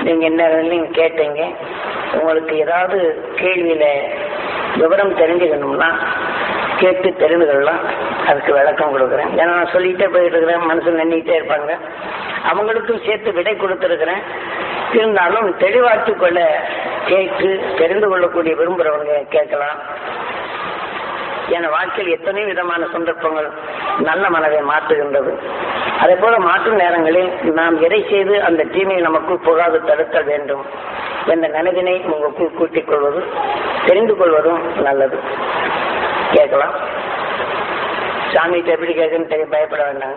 நீங்க என்ன நீங்க கேட்டீங்க உங்களுக்கு ஏதாவது கேள்வியில விவரம் தெரிஞ்சுக்கணும்னா கேட்டு தெரிந்து கொள்ளலாம் அதுக்கு விளக்கம் கொடுக்குறேன் ஏன்னா நான் சொல்லிட்டே போயிட்டு இருக்கிறேன் மனசு நின்றுட்டே இருப்பாங்க அவங்களுக்கும் சேர்த்து விடை கொடுத்துருக்கிறேன் இருந்தாலும் தெளிவாக்கிக் கொள்ள கேட்டு தெரிந்து கொள்ளக்கூடிய விரும்புகிறவங்க கேட்கலாம் என வாழ்க்கையில் எத்தனை விதமான சந்தர்ப்பங்கள் நல்ல மனதை மாற்றுகின்றது அதே போல மாற்றும் நேரங்களில் நாம் எதை செய்து அந்த தீமையை நமக்குள் புகாது தடுக்க வேண்டும் என்ற நினைவினை உங்களுக்குள் கூட்டிக் கொள்வது தெரிந்து கொள்வதும் நல்லது கேட்கலாம் சாமிகிட்ட எப்படி கேட்குன்னு தெரிய பயப்பட வேண்டாங்க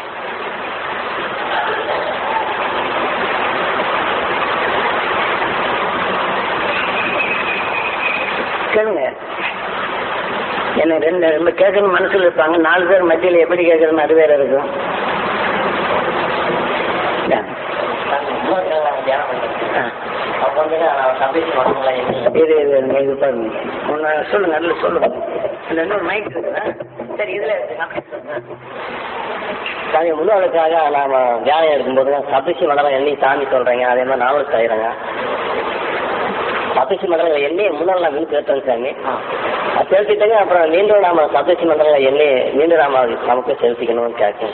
கேளுங்க என்ன ரெண்டு ரெண்டு கேட்கணும் மனசுல இருப்பாங்க நாலு பேர் மத்தியில் எப்படி கேட்கறதுன்னு அது வேற இருக்கும் ஆ. இது இது இது, இது பாருங்க ஒன்று சொல்லுங்க நல்ல சொல்லுங்க இல்லை இன்னொரு மைக் இருக்குதா சரி இதுல சாமி முன்னோர்களுக்காக நாம தியானம் எடுக்கும்போது சபிசி மண்டலம் எண்ணி சாமி சொல்றீங்க அதே மாதிரி நானும் செய்யறேங்க சபிசி மண்டலங்கள் எண்ணெய் முன்னாள் நான் வீடு கேட்டேன் சாமி அது செலுத்திட்டேங்க அப்புறம் மீண்டும் நாம சபிசி மண்டலங்கள் எண்ணெய் மீண்டும் நாம நமக்கு செலுத்திக்கணும்னு கேட்கேன்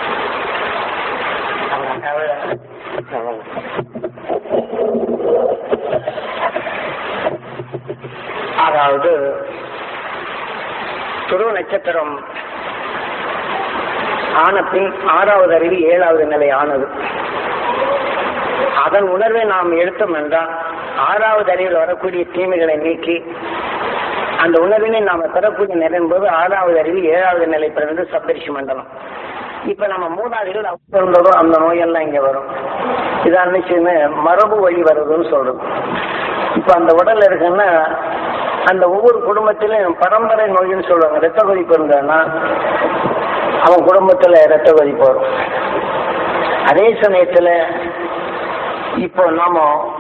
ஆமாங்க. அதாவது துருவ நட்சத்திரம் ஆன பின் ஆறாவது அறிவு ஏழாவது நிலை ஆனது அதன் உணர்வை நாம் எடுத்தோம் என்றால் ஆறாவது அறிவில் வரக்கூடிய தீமைகளை நீக்கி அந்த உணர்வினை நாம பெறக்கூடிய நிலையின் போது ஆறாவது அறிவு ஏழாவது நிலை பிறந்து சப்தரிஷி மண்டலம் இப்ப நம்ம மூணாவது அறிவில் இருந்ததோ அந்த நோயெல்லாம் இங்க வரும் இதான் நிச்சயமே மரபு வழி வருதுன்னு சொல்றது இப்ப அந்த உடல் இருக்குன்னா அந்த ஒவ்வொரு குடும்பத்திலும் பரம்பரை நோயின்னு சொல்லுவாங்க ரத்த கொதிப்பு இருந்ததுன்னா அவன் குடும்பத்துல ரத்த கொதிப்பு வரும் அதே சமயத்துல இப்போ நாம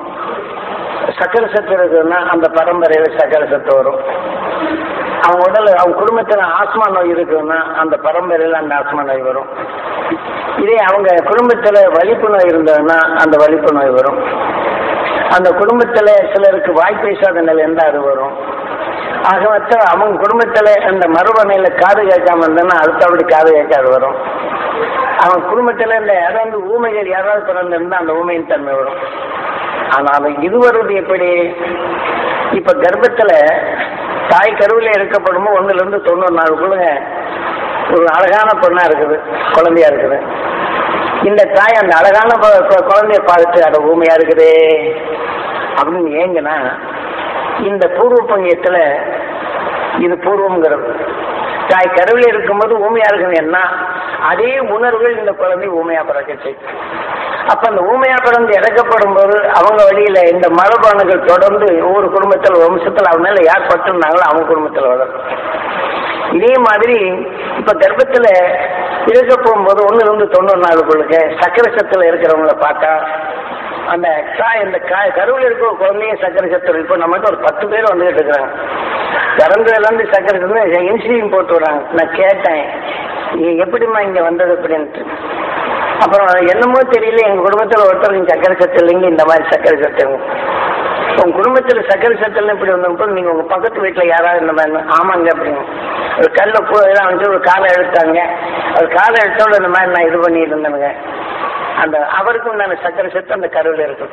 சக்கர சத்து இருக்குன்னா அந்த பரம்பரையில சக்கர சத்து வரும் அவன் உடல் அவன் குடும்பத்துல ஆஸ்மா நோய் இருக்குன்னா அந்த பரம்பரையில அந்த ஆஸ்மா நோய் வரும் இதே அவங்க குடும்பத்துல வலிப்பு நோய் இருந்ததுன்னா அந்த வலிப்பு நோய் வரும் அந்த குடும்பத்துல சிலருக்கு வாய் பேசாத நிலை இருந்தா அது வரும் ஆக மொத்தம் அவங்க குடும்பத்துல அந்த மறுபணையில காது கேட்காம இருந்ததுன்னா அடுத்தபடி காது கேட்காது வரும் அவன் குடும்பத்துல இந்த யாராவது ஊமைகள் யாராவது பிறந்திருந்தா அந்த ஊமையின் தன்மை வரும் ஆனால் இது வருவது எப்படி இப்ப கர்ப்பத்துல தாய் கருவில இருக்கப்படும் ஒண்ணுல இருந்து தொண்ணூறு நாளுக்குள்ள ஒரு அழகான பொண்ணா இருக்குது குழந்தையா இருக்குது இந்த தாய் அந்த அழகான கொ- கொ- குழந்தைய பார்த்துட்டு அட ஊமையா இருக்குதே அப்படின்னு ஏங்குனா இந்த பூர்வ பங்கியத்துல இது பூர்வம்ங்கிறது தாய் கருவில் இருக்கும்போது ஊமையா இருக்குதுன்னா அதே உணர்வுகள் இந்த குழந்தை ஊமையா பிறக்க செய்யும் அப்ப அந்த ஊமையா பிறந்து இறக்கப்படும் போது அவங்க வழியில இந்த மரபணுகள் தொடர்ந்து ஒவ்வொரு குடும்பத்தில் வம்சத்தில் அவங்க மேல யார் பட்டிருந்தாங்களோ அவங்க குடும்பத்தில் வளரும் இதே மாதிரி இப்ப கர்ப்பத்துல இருக்க போகும்போது ஒண்ணு இருந்து தொண்ணூறு நாளுக்குள்ளுக்கு சக்கரை சத்துல இருக்கிறவங்கள பார்த்தா அந்த காய் இந்த காய் கருவில் இருக்க குழந்தையும் சக்கரை சத்து இப்போ நம்மகிட்ட ஒரு பத்து பேர் வந்துகிட்டு இருக்கிறாங்க பிறந்ததுல இருந்து சக்கரை சத்து இன்சுலின் போட்டு வராங்க நான் கேட்டேன் நீ எப்படிம்மா இங்க வந்தது அப்படின்ட்டு அப்புறம் என்னமோ தெரியல எங்க குடும்பத்துல ஒருத்தருக்கு சக்கரை சத்து இல்லைங்க இந்த மாதிரி சக்கரை சத்துங்க உங்க குடும்பத்துல சக்கரை சத்தல் இப்படி வந்தப்போ நீங்க உங்க பக்கத்து வீட்டுல யாராவது இந்த மாதிரி ஆமாங்க அப்படின்னு ஒரு கல்ல பூ எல்லாம் வந்து ஒரு காலை எடுத்தாங்க ஒரு காலை எடுத்தோட இந்த மாதிரி நான் இது பண்ணி இருந்தேனுங்க அந்த அவருக்கும் நான் சக்கரை சத்து அந்த கருவில் இருக்கும்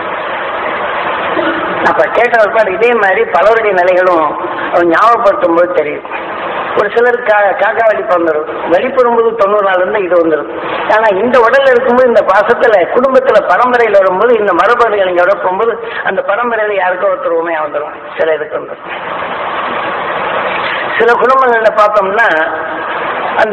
அப்ப கேட்ட ஒருபாடு இதே மாதிரி பலருடைய நிலைகளும் அவர் ஞாபகப்படுத்தும் போது தெரியும் ஒரு சிலருக்கு கா காக்கா வலிப்பு வந்துடும் வெளிப்படும்போது தொண்ணூறு நாள் இருந்தா இது வந்துடும் ஆனா இந்த உடல்ல இருக்கும்போது இந்த பாசத்துல குடும்பத்துல பரம்பரையில வரும்போது இந்த மரபணுகள் இங்க போகும்போது அந்த பரம்பரையில யாருக்கோ ஒருத்தர் உண்மையா வந்துடும் சில இதுக்கு வந்துடும் சில குடும்பங்கள்ல பார்த்தோம்னா அந்த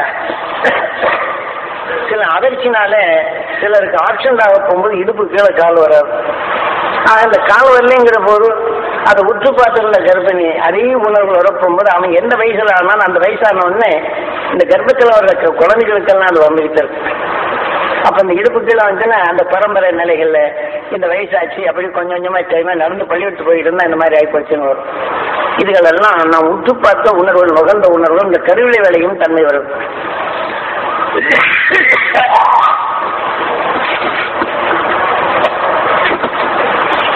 சில அதிர்ச்சினால சிலருக்கு ஆக்சிடென்ட் ஆக போகும்போது இடுப்பு கீழே கால் வராது ஆனா இந்த கால் வரலைங்கிற போது அதை உற்று பார்த்துருந்த கர்ப்பிணி அதே உணர்வு வரப்போகும்போது அவன் எந்த வயசுல ஆனாலும் அந்த வயசான உடனே இந்த கர்ப்பத்தில் வர்ற கு- குழந்தைகளுக்கெல்லாம் அது வந்துகிட்டு இருக்கு அப்ப இந்த இடுப்பு கீழே வந்துச்சுன்னா அந்த பரம்பரை நிலைகள்ல இந்த வயசாச்சு அப்படி கொஞ்சம் கொஞ்சமா டைமா நடந்து பள்ளிவிட்டு போயிட்டு இருந்தா இந்த மாதிரி ஆயிப்போச்சுன்னு வரும் இதுகளெல்லாம் நான் உற்று பார்த்த உணர்வுகள் நுகர்ந்த உணர்வுகள் இந்த கருவிலை வேலையும் தன்மை வரும்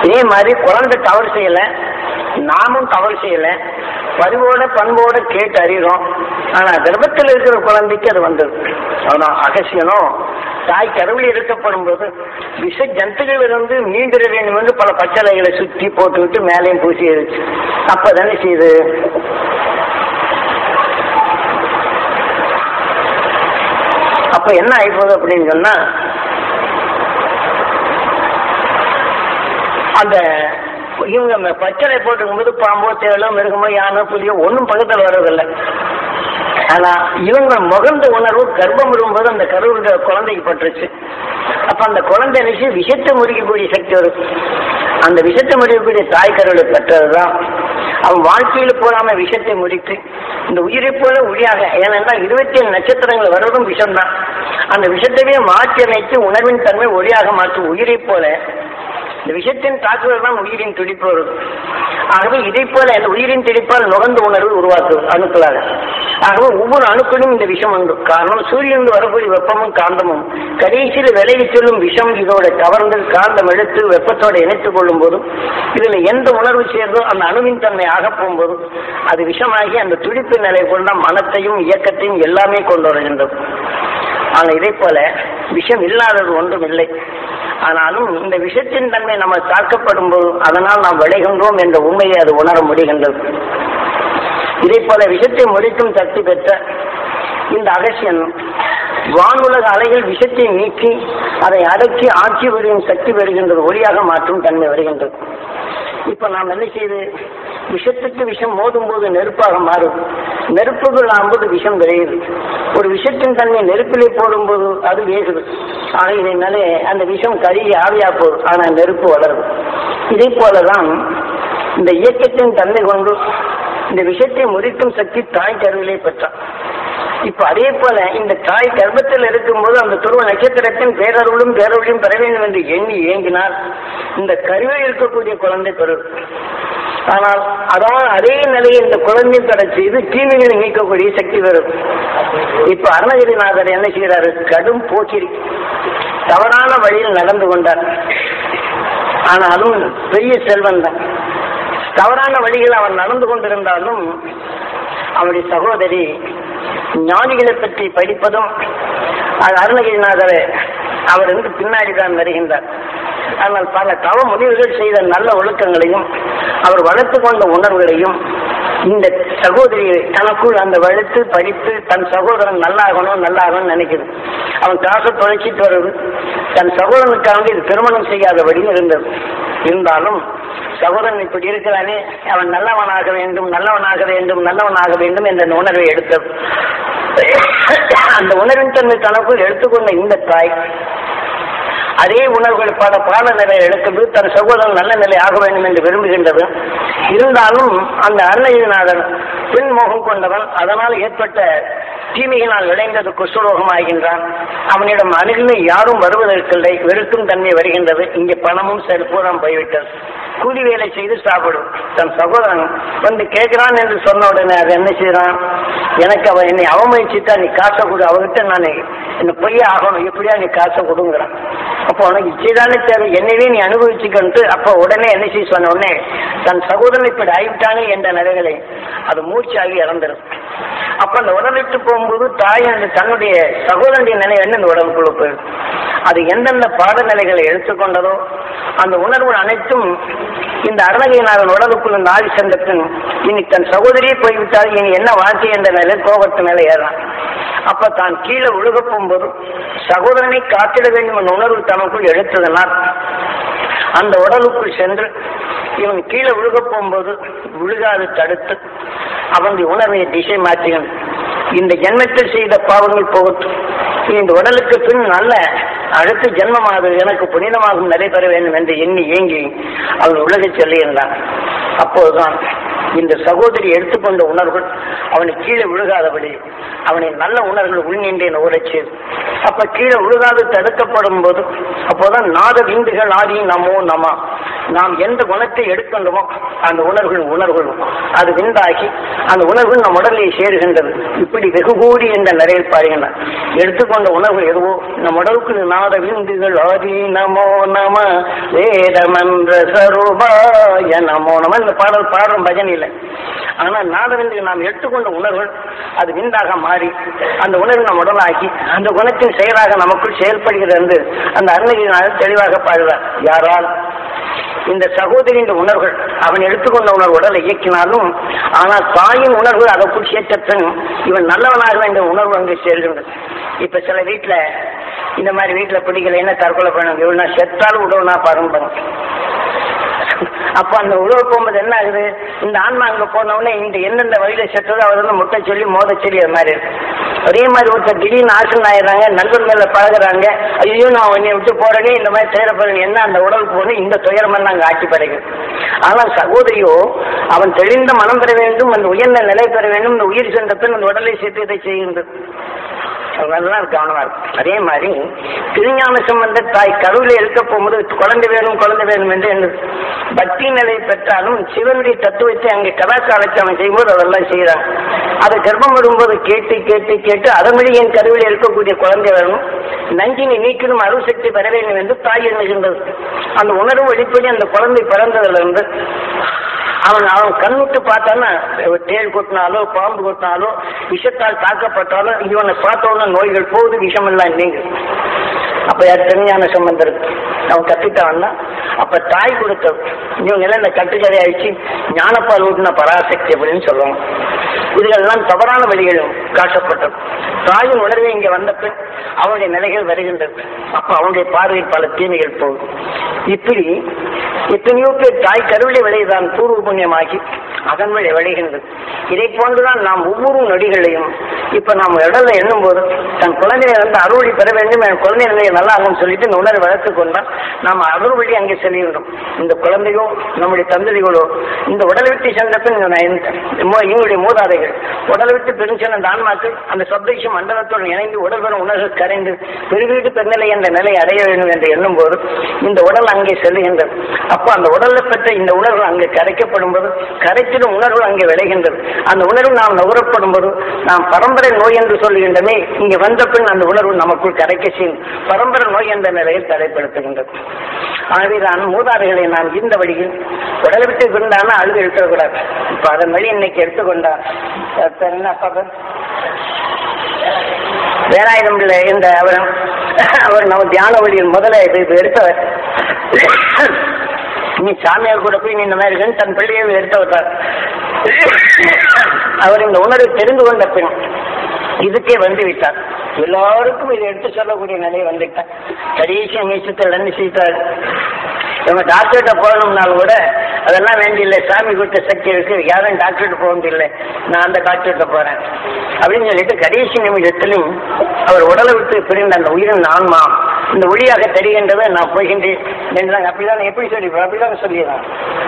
இதே மாதிரி குழந்தை தவறு செய்யல நாமும் தவறு செய்யல பரிவோட பண்போட கேட்டு அறிகிறோம் ஆனா கர்ப்பத்தில் இருக்கிற குழந்தைக்கு அது வந்தது அதான் அகசியனும் தாய் கருவில் இருக்கப்படும் போது விஷ ஜந்துகள் இருந்து மீண்டிட வேண்டும் என்று பல பச்சளைகளை சுத்தி போட்டு விட்டு மேலேயும் பூசி இருச்சு அப்பதானே செய்யுது அப்ப என்ன ஆயிப்போகுது அப்படின்னு சொன்னா அந்த இவங்க பச்சளை போட்டுக்கும் போது பாம்போ தேவலோ மிருகமோ யானோ புலியோ ஒன்றும் பக்கத்தில் வர்றதில்லை ஆனா இவங்க முகந்த உணர்வு கர்ப்பம் விடும்போது அந்த கருவுடைய குழந்தைக்கு பட்டுருச்சு அப்ப அந்த குழந்தை நினைச்சு விஷத்தை முறிக்கக்கூடிய சக்தி வரும் அந்த விஷத்தை முறிக்கக்கூடிய தாய் கருவை பெற்றதுதான் அவன் வாழ்க்கையில போகாம விஷத்தை முறித்து இந்த உயிரை போல ஒளியாக ஏனென்றால் இருபத்தி ஏழு நட்சத்திரங்கள் வருவதும் விஷம்தான் அந்த விஷத்தையே மாற்றி அமைத்து உணர்வின் தன்மை ஒளியாக மாற்றும் உயிரை போல இந்த விஷத்தின் தாக்குதல் தான் உயிரின் துடிப்பு வருது ஆகவே இதை போல இந்த உயிரின் துடிப்பால் நுகர்ந்த உணர்வு உருவாக்குது அணுக்களாக ஆகவே ஒவ்வொரு அணுக்களும் இந்த விஷம் உண்டு காரணம் சூரியன் வரக்கூடிய வெப்பமும் காந்தமும் கடைசியில் விலகி செல்லும் விஷம் இதோட கவர்ந்து காந்தம் எடுத்து வெப்பத்தோட இணைத்துக் கொள்ளும் போதும் இதுல எந்த உணர்வு சேர்ந்தோ அந்த அணுவின் தன்மை ஆகப்போகும் போதும் அது விஷமாகி அந்த துடிப்பு நிலை கொண்ட மனத்தையும் இயக்கத்தையும் எல்லாமே கொண்டு வருகின்றது ஆனா இதை போல விஷம் இல்லாதது ஒன்றும் இல்லை ஆனாலும் இந்த விஷத்தின் தன்மை நம்ம தாக்கப்படும் போது அதனால் நாம் விளைகின்றோம் என்ற உண்மையை அது உணர முடிகின்றது இதை போல விஷத்தை முடிக்கும் சக்தி பெற்ற இந்த அகசியன் வானுலக அலைகள் விஷத்தை நீக்கி அதை அடக்கி ஆட்சி வருகும் சக்தி வருகின்றது ஒளியாக மாற்றும் தன்மை வருகின்றது இப்ப நாம் என்ன செய்து விஷத்துக்கு விஷம் மோதும் போது நெருப்பாக மாறும் நெருப்புகள் ஆகும்போது விஷம் விரையுது ஒரு விஷத்தின் தன்மை நெருப்பிலே போடும்போது அது வேகுது ஆக இதனாலே அந்த விஷம் கருகி ஆவியா போகுது ஆனா நெருப்பு வளருது இதே போலதான் இந்த இயக்கத்தின் தன்மை கொண்டு இந்த விஷத்தை முறிக்கும் சக்தி தாய் கருவிலே பெற்றான் இப்ப அதே போல இந்த தாய் கர்ப்பத்தில் இருக்கும்போது அந்த துருவ நட்சத்திரத்தின் பேரருளும் பேரருளையும் பெற வேண்டும் என்று எண்ணி ஏங்கினால் இந்த கருவில் இருக்கக்கூடிய குழந்தை பெறும் ஆனால் அதான் அதே நிலையை இந்த குழந்தை தட செய்து தீமைகளை நீக்கக்கூடிய சக்தி வரும் இப்ப அருணகிரிநாதர் என்ன செய்கிறாரு கடும் போக்கிரி தவறான வழியில் நடந்து கொண்டார் ஆனாலும் பெரிய செல்வன் தான் தவறான வழியில் அவன் நடந்து கொண்டிருந்தாலும் அவருடைய சகோதரி ஞானிகளை பற்றி படிப்பதும் அது அருணகிரிநாதர் அவர் வந்து பின்னாடி தான் வருகின்றார் ஆனால் பல தவ முடிவுகள் செய்த நல்ல ஒழுக்கங்களையும் அவர் வளர்த்து கொண்ட உணர்வுகளையும் இந்த சகோதரி தனக்குள் அந்த வளர்த்து படித்து தன் சகோதரன் நல்லாகணும் நல்லாகணும்னு நினைக்குது அவன் காசை தொலைச்சிட்டு வருது தன் சகோதரனுக்காக இது திருமணம் செய்யாதபடி இருந்தது இருந்தாலும் சகோதரன் இப்படி இருக்கிறானே அவன் நல்லவனாக வேண்டும் நல்லவனாக வேண்டும் நல்லவனாக வேண்டும் என்ற உணர்வை எடுத்தது அந்த உணர்வின் தன்மை தனக்குள் எடுத்துக்கொண்ட இந்த தாய் அதே உணர்வுகள் பல பாட நிலையை எடுக்கிறது தன் சகோதரன் நல்ல நிலை ஆக வேண்டும் என்று விரும்புகின்றது இருந்தாலும் அந்த அருணகிரிநாதன் பெண் மோகம் கொண்டவன் அதனால் ஏற்பட்ட தீமையினால் விளைந்தது குஷ்டரோகம் ஆகின்றான் அவனிடம் அருகிலே யாரும் வருவதற்கில்லை வெறுக்கும் தன்மை வருகின்றது இங்கே பணமும் செல்பூரம் போய்விட்டது கூலி வேலை செய்து சாப்பிடும் தன் சகோதரன் வந்து கேட்கிறான் என்று சொன்ன உடனே அதை என்ன செய்யறான் எனக்கு அவன் என்னை அவமதிச்சுட்டா நீ காசை கொடு அவகிட்ட நான் என்ன பொய்ய ஆகணும் எப்படியா நீ காசை கொடுங்கிறான் அப்போ உனக்கு இச்சைதானே தேவை என்னவே நீ அனுபவிச்சுக்கன்ட்டு அப்போ உடனே என்ன செய்ய சொன்ன உடனே தன் சகோதரன் இப்படி ஆகிவிட்டாங்க என்ற நிலைகளை அது மூச்சாகி இறந்துடும் அப்ப அந்த உடல் விட்டு போகும்போது தாய் அந்த தன்னுடைய சகோதரனுடைய நிலை என்ன இந்த உடம்புக்குள்ள போயிடும் அது எந்தெந்த பாடநிலைகளை எடுத்துக்கொண்டதோ அந்த உணர்வு அனைத்தும் இந்த அருணகிரிநாதன் உடலுக்குள் இந்த ஆதி சங்கத்தின் இனி தன் சகோதரியே போய்விட்டால் இனி என்ன வாழ்க்கை என்ற நிலை கோபத்து மேலே ஏறான் அப்ப தான் கீழே விழுக போகும்போது சகோதரனை காத்திட வேண்டும் என்ற உணர்வு தனக்குள் எடுத்ததனால் அந்த உடலுக்குள் சென்று இவன் கீழே விழுக போகும்போது விழுகாது தடுத்து அவனுடைய உணர்வை திசை மாற்றினான் இந்த ஜென்மத்தில் செய்த பாவங்கள் போகட்டும் இந்த உடலுக்கு பின் நல்ல அடுத்த ஜென்மமாக எனக்கு புனிதமாகும் நடைபெற வேண்டும் என்று எண்ணி ஏங்கி அவன் உலகச் சொல்லியிருந்தான் அப்போதுதான் இந்த சகோதரி எடுத்துக்கொண்ட உணர்வுகள் அவனை கீழே விழுகாதபடி அவனை நல்ல உணர்வுகள் உள்நின்றேன் உரைச்சு அப்ப கீழே விழுகாது தடுக்கப்படும் போது அப்போதான் நாத விந்துகள் ஆதி நமோ நம நாம் எந்த குணத்தை எடுக்கின்றோமோ அந்த உணர்வுகள் உணர்வுகள் அது விந்தாகி அந்த உணர்வு நம் உடலில் சேருகின்றது இப்படி வெகு கூடி என்ற நிறைய பாருங்கள் எடுத்துக்கொண்ட உணர்வு எதுவோ நம் உடலுக்கு நாத விந்துகள் ஆதி நமோ நம வேதமன்ற சரூபாய நமோ நம இந்த பாடல் பாடுறோம் பஜனையில் ஆனா நாதவிந்துக்கு நாம் எடுத்துக்கொண்ட உணர்வுகள் அது விந்தாக மாறி அந்த உணர்வு நம் உடலாக்கி அந்த குணத்தின் செயலாக நமக்குள் செயல்படுகிறது என்று அந்த அருணகிரிநாதர் தெளிவாக பாடுவார் யாரால் இந்த சகோதரியின் உணர்வுகள் அவன் எடுத்துக்கொண்ட உணர்வு உடலை இயக்கினாலும் ஆனால் தாயின் உணர்வு அதற்குள் சேர்த்தப்பின் இவன் நல்லவனாக இந்த உணர்வு அங்கு சேர்கின்றது இப்ப சில வீட்டுல இந்த மாதிரி வீட்டுல பிடிக்கல என்ன தற்கொலை பண்ணுங்க இவனா செத்தாலும் உடவுனா பாருங்க அப்ப அந்த உழவு போகும்போது என்ன ஆகுது இந்த ஆன்மா அங்க போன உடனே இந்த எந்தெந்த வழியில செத்ததோ அவர் வந்து முட்டை சொல்லி மோத சொல்லி அது மாதிரி இருக்கு. அதே மாதிரி ஒருத்தர் திடீர்னு ஆசன் ஆயிடுறாங்க நண்பர் மேல பழகுறாங்க ஐயோ நான் உன்னை விட்டு போறேனே இந்த மாதிரி செய்யற போறேன் என்ன அந்த உடலுக்கு போகணும் இந்த துயரம் அங்க ஆட்சி படைக்குது ஆனால் சகோதரியோ அவன் தெளிந்த மனம் பெற வேண்டும் அந்த உயர்ந்த நிலை பெற வேண்டும் இந்த உயிர் சென்ற பின் அந்த உடலை சேர்த்து இதை செய்கின்றது அதெல்லாம் கவனமா இருக்கும் அதே மாதிரி திருஞான சம்பந்த தாய் கருவில இருக்க போகும்போது குழந்தை வேணும் குழந்தை வேணும் என்று எண்ணுது. பக்தி நிலை பெற்றாலும் சிவனுடைய தத்துவத்தை அங்கே கலாச்சாரத்தை அவன் செய்யும்போது அதெல்லாம் செய்யறான் அது கர்ப்பம் வரும்போது கேட்டு கேட்டு கேட்டு அதன் வழி என் கருவில இருக்கக்கூடிய குழந்தை வேணும் நஞ்சினை நீக்கிடும் அருள் சக்தி பெற வேண்டும் என்று தாய் எண்ணுகின்றது அந்த உணர்வு வெளிப்படி அந்த குழந்தை பிறந்ததிலிருந்து அவன் அவன் கண்ணுட்டு பார்த்தான்னா தேள் கொட்டினாலோ பாம்பு கொட்டினாலோ விஷத்தால் தாக்கப்பட்டாலோ இவனை பார்த்தோன்னா நோய்கள் போகுது விஷம் எல்லாம் நீங்க அப்ப யார் திருஞான சம்பந்தர் அவன் கத்திட்டான்னா அப்ப தாய் கொடுத்த இவங்க எல்லாம் இந்த கட்டுக்கதை அழிச்சு ஞானப்பால் ஊட்டின பராசக்தி அப்படின்னு சொல்லுவாங்க இதுகளெல்லாம் தவறான வழிகளும் காட்டப்பட்டது தாயின் உணர்வு இங்க வந்த பின் அவனுடைய நிலைகள் வருகின்றது அப்ப அவனுடைய பார்வையில் பல தீமைகள் போகும் இப்படி எத்தனையோ பேர் தாய் கருவிலை விளைதான் பூர்வ புண்ணியமாகி அதன் வழி விளைகின்றது இதை போன்றுதான் நாம் ஒவ்வொரு நொடிகளையும் இப்ப நாம் இடல்ல எண்ணும் போது தன் குழந்தையை வந்து அறுவடை பெற வேண்டும் என் குழந்தை நிலையை நல்லா ஆகும்னு சொல்லிட்டு இந்த உணர்வை வளர்த்து கொண்டால் நாம் அறுவழி அங்கே செல்கின்றோம் இந்த குழந்தையோ நம்முடைய தந்தைகளோ இந்த உடலை விட்டு சென்ற பின் நான் இந்த- மோ- எங்களுடைய மூதாதைகள் உடலை விட்டு பெருஞ்சென்ற அந்த ஆன்மாக்கள் அந்த சப்தேஷ மண்டலத்துடன் இணைந்து உடல் பெறும் உணர்வு கரைந்து பெருவீடு பெருநிலை என்ற நிலை அடைய வேண்டும் என்று எண்ணும் போது இந்த உடல் அங்கே செல்லுகின்றது அப்போ அந்த உடலை பெற்ற இந்த உணர்வு அங்கே கரைக்கப்படும் போது கரைத்திடும் உணர்வு அங்கே விளைகின்றது அந்த உணர்வு நாம் நுகரப்படும் போது நாம் பரம்பரை நோய் என்று சொல்லுகின்றமே இங்கே வந்த பின் அந்த உணர்வு நமக்குள் கரைக்க செய்யும் பரம்பரை நோய் என்ற நிலையில் தடைப்படுத்துகின்றது ஆகவே நான் மூதாதைகளை நாம் இந்த வழியில் உடலை விட்டு விருந்தான அழுது எடுத்துக்கூடாது இப்ப அதன் வழி இன்னைக்கு எடுத்துக்கொண்டா அஹ் பேர் என்ன அப்பா பேர்? வேலாயுதம் பிள்ளை என்ற அவர் அவர் நம்ம தியான வழியில் முதல்ல இது இது எடுத்தவர் நீ சாமியார் கூட போய் நீ இந்த மாதிரி இருக்கன்னு தன் பிள்ளையை எடுத்து விட்டார் அவர் இந்த உணர்வை தெரிந்து கொண்ட பின் இதுக்கே வந்து விட்டார் எல்லாருக்கும் இதை எடுத்து சொல்லக்கூடிய நிலை வந்துட்டார் கடைசி நிமிஷத்தில் என்ன செய்தார் இவங்க டாக்டர்கிட்ட போகணும்னாலும் கூட அதெல்லாம் வேண்டியில்லை சாமி கொடுத்த சக்தி இருக்கு யாரும் டாக்டர்கிட்ட போக முடியல நான் அந்த டாக்டர்கிட்ட போறேன் அப்படின்னு சொல்லிட்டு கடைசி நிமிடத்திலும் அவர் உடலை விட்டு பிரிந்த அந்த உயிரின் ஆன்மா இந்த ஒளியாக தெரிகின்றதை நான் போகின்றேன் என்றாங்க அப்படிதான் எப்படி சொல்லி அப்படிதான் சொல்லிடுறான்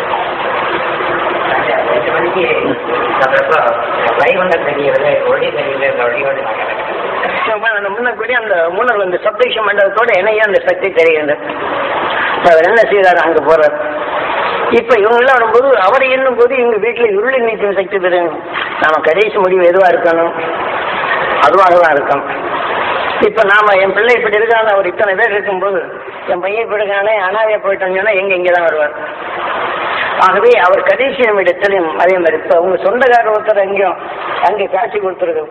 எட்டு மணிக்கு சாப்பிட்றப்போ வைகுண்ட தெரியறது ஒளி தெரியல வழிபாடு அந்த முன்னக்கூடிய அந்த முன்னர் அந்த சப்தேஷ மண்டலத்தோட இணைய அந்த சக்தி தெரிகின்றது இப்ப அவர் என்ன செய்தார் அங்க போறார் இப்ப இவங்க எல்லாம் வரும்போது அவரை எண்ணும் போது இவங்க வீட்டுல இருளை நீக்கும் சக்தி பெறும் நாம கடைசி முடிவு எதுவா இருக்கணும் அதுவாக தான் இருக்கணும் இப்ப நாம என் பிள்ளை இப்படி இருக்காங்க அவர் இத்தனை பேர் இருக்கும்போது என் பையன் இப்படி இருக்கானே அனாதையா போயிட்டான்னு சொன்னா எங்க இங்கே தான் வருவார் ஆகவே அவர் கடைசி நிமிடத்திலும் அதே மாதிரி இப்ப உங்க சொந்தக்காரர் ஒருத்தர் எங்கேயும் அங்கே காட்சி கொடுத்துருக்கு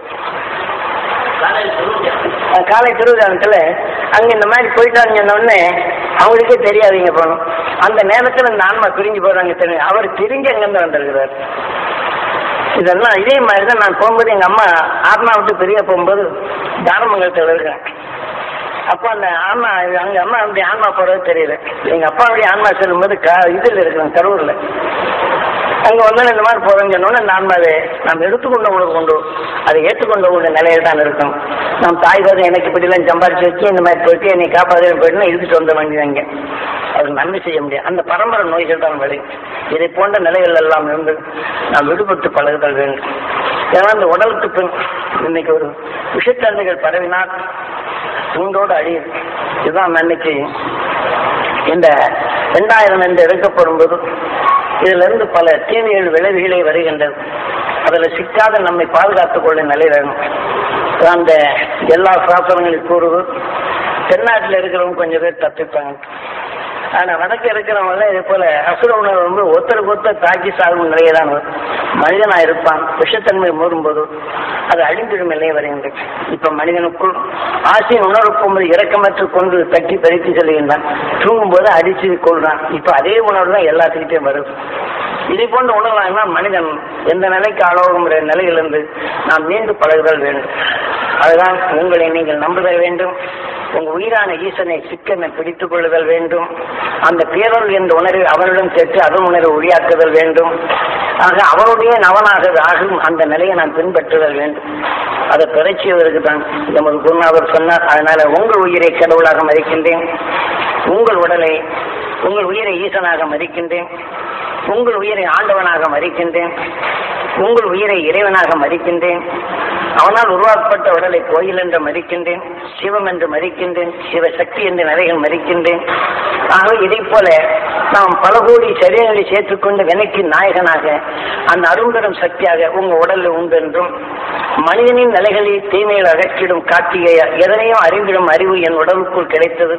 அஹ் காலை திருவிழாத்துல அங்க இந்த மாதிரி போயிட்டாங்க சொன்ன உடனே அவங்களுக்கே தெரியாது இங்க போகணும் அந்த நேரத்துல இந்த ஆன்மா பிரிஞ்சு போறாங்க தெரியும் அவர் திரிஞ்சு அங்கிருந்து வந்திருக்கிறார் இதெல்லாம் இதே மாதிரி தான் நான் போகும்போது எங்க அம்மா ஆத்மா விட்டு பெரிய போகும்போது தாரமங்கலத்தில் இருக்கேன் அப்போ அந்த ஆன்மா அங்க அம்மா அப்படி ஆன்மா போறது தெரியல எங்க அப்பாவுடைய ஆன்மா செல்லும்போது க இதில் இருக்கிறேன் கரூர்ல அங்க வந்து இந்த மாதிரி போறேன்னு சொன்னோன்னே அந்த ஆன்மாவை நாம் எடுத்துக்கொண்ட உணவு கொண்டு அதை ஏற்றுக்கொண்ட உள்ள நிலையில் தான் இருக்கும் நாம் தாய் தான் எனக்கு இப்படிலாம் சம்பாரிச்சு வச்சு இந்த மாதிரி போயிட்டு என்னை காப்பாற்ற போயிட்டுனா இதுக்கு சொந்த வேண்டியதாங்க அவருக்கு நன்மை செய்ய முடியாது அந்த பரம்பரை நோய்கள் தான் வழி இதை போன்ற நிலைகள் எல்லாம் இருந்து நாம் விடுபட்டு பழகுதல் வேண்டும் ஏன்னா இந்த உடலுக்கு பின் இன்னைக்கு ஒரு விஷத்தன்மைகள் பரவினால் தூண்டோடு அழியுது இதுதான் அன்னைக்கு இந்த ரெண்டாயிரம் என்று எடுக்கப்படும் போது இதுல இருந்து பல தீமைகள் விளைவுகளே வருகின்றது அதுல சிக்காத நம்மை பாதுகாத்துக் கொள்ளும் நிலை வேணும் அந்த எல்லா சாசனங்களையும் கூறுவது தென்னாட்டில் இருக்கிறவங்க கொஞ்சம் பேர் தப்பிப்பாங்க ஆனா வடக்கு இருக்கிறவங்க இது போல அசுர உணர்வு வந்து ஒருத்தருக்கு ஒருத்தர் தாக்கி சாகும் நிலையை தான் வரும். மனிதனா இருப்பான் விஷத்தன்மை மூடும்போது அது அழிந்திடும் நிலையை வருகின்றது இப்ப மனிதனுக்குள் ஆசையின் உணர்வு போகும்போது இரக்கமற்று கொண்டு தட்டி பறித்து செல்கின்றான் தூங்கும்போது அடிச்சு கொள்றான் இப்ப அதே உணர்வு தான் எல்லாத்துக்கிட்டையும் வருது இதை போன்ற உணர்வாங்கன்னா மனிதன் எந்த நிலைக்கு ஆளோகிற நிலையிலிருந்து நாம் மீண்டு பழகுதல் வேண்டும் அதுதான் உங்களை நீங்கள் நம்புதல் வேண்டும் உங்க உயிரான ஈசனை சிக்கனை பிடித்துக் கொள்ளுதல் வேண்டும் அந்த பேரொருள் என்ற உணர்வை அவரிடம் சேர்த்து அதன் உணர்வை ஒளியாக்குதல் வேண்டும் ஆக அவருடைய நவனாக ஆகும் அந்த நிலையை நான் பின்பற்றுதல் வேண்டும் அதை பெறச் செய்வதற்கு தான் நமது குருநாதர் சொன்னார் அதனால உங்கள் உயிரை கடவுளாக மதிக்கின்றேன் உங்கள் உடலை உங்கள் உயிரை ஈசனாக மதிக்கின்றேன் உங்கள் உயிரை ஆண்டவனாக மதிக்கின்றேன் உங்கள் உயிரை இறைவனாக மதிக்கின்றேன் அவனால் உருவாக்கப்பட்ட உடலை கோயில் என்று மதிக்கின்றேன் சிவம் என்று மதிக்கின்றேன் சிவசக்தி என்று நிறைகள் மதிக்கின்றேன் ஆகவே இதை போல நாம் பல கோடி சரீரங்களை சேர்த்துக்கொண்டு வினைக்கு நாயகனாக அந்த அரும்பெரும் சக்தியாக உங்க உடலில் உண்டு என்றும் மனிதனின் நிலைகளை தீமையில் அகற்றிடும் காட்டிய எதனையும் அறிந்திடும் அறிவு என் உடலுக்குள் கிடைத்தது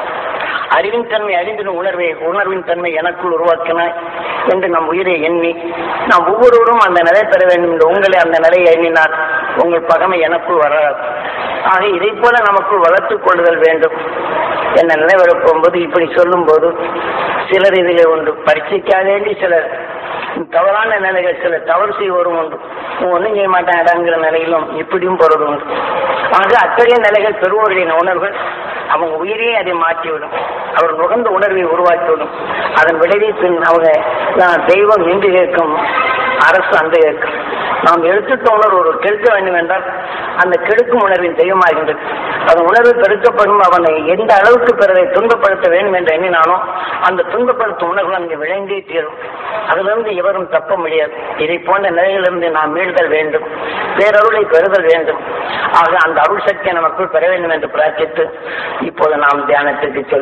அறிவின் தன்மை அறிந்திடும் உணர்வை உணர்வின் தன்மை எனக்குள் உருவாக்கினாய் என்று நம் உயிரை எண்ணி நாம் ஒவ்வொருவரும் அந்த நிலை பெற வேண்டும் என்று உங்களை அந்த நிலையை எண்ணினார் உங்கள் பகமை எனக்குள் வராது ஆக இதை போல நமக்குள் வளர்த்துக் கொள்ளுதல் வேண்டும் என்ன நிலை போகும்போது இப்படி சொல்லும் போது சிலர் இதிலே உண்டு பரீட்சைக்காக வேண்டி சிலர் தவறான நிலைகள் சில தவறு செய்வோரும் உண்டு ஒன்றும் செய்ய மாட்டாங்கடாங்கிற நிலையிலும் இப்படியும் போறது உண்டு ஆக அத்தகைய நிலைகள் பெறுவோர்களின் உணர்வுகள் அவங்க உயிரையே அதை மாற்றிவிடும் அவர் நுகர்ந்த உணர்வை உருவாக்கிவிடும் அதன் விளைவை பின் அவங்க நான் தெய்வம் நின்று கேட்கும் அரசு அந்த கேட்கும் நாம் எடுத்துட்ட உணர்வு ஒரு கெடுக்க வேண்டும் என்றால் அந்த கெடுக்கும் உணர்வின் தெய்வமாகின்றது அதன் உணர்வு பெருக்கப்படும் அவனை எந்த அளவுக்கு பிறரை துன்பப்படுத்த வேண்டும் என்று எண்ணினானோ அந்த துன்பப்படுத்தும் உணர்வு அங்கே விளைந்தே தீரும் அதிலிருந்து எவரும் தப்ப முடியாது இதை போன்ற நிலையிலிருந்து நாம் மீள்தல் வேண்டும் பேரருளை பெறுதல் வேண்டும் ஆக அந்த அருள் சக்தியை நமக்குள் பெற வேண்டும் என்று பிரார்த்தித்து இப்போது நாம் தியானத்திற்கு செல்வோம்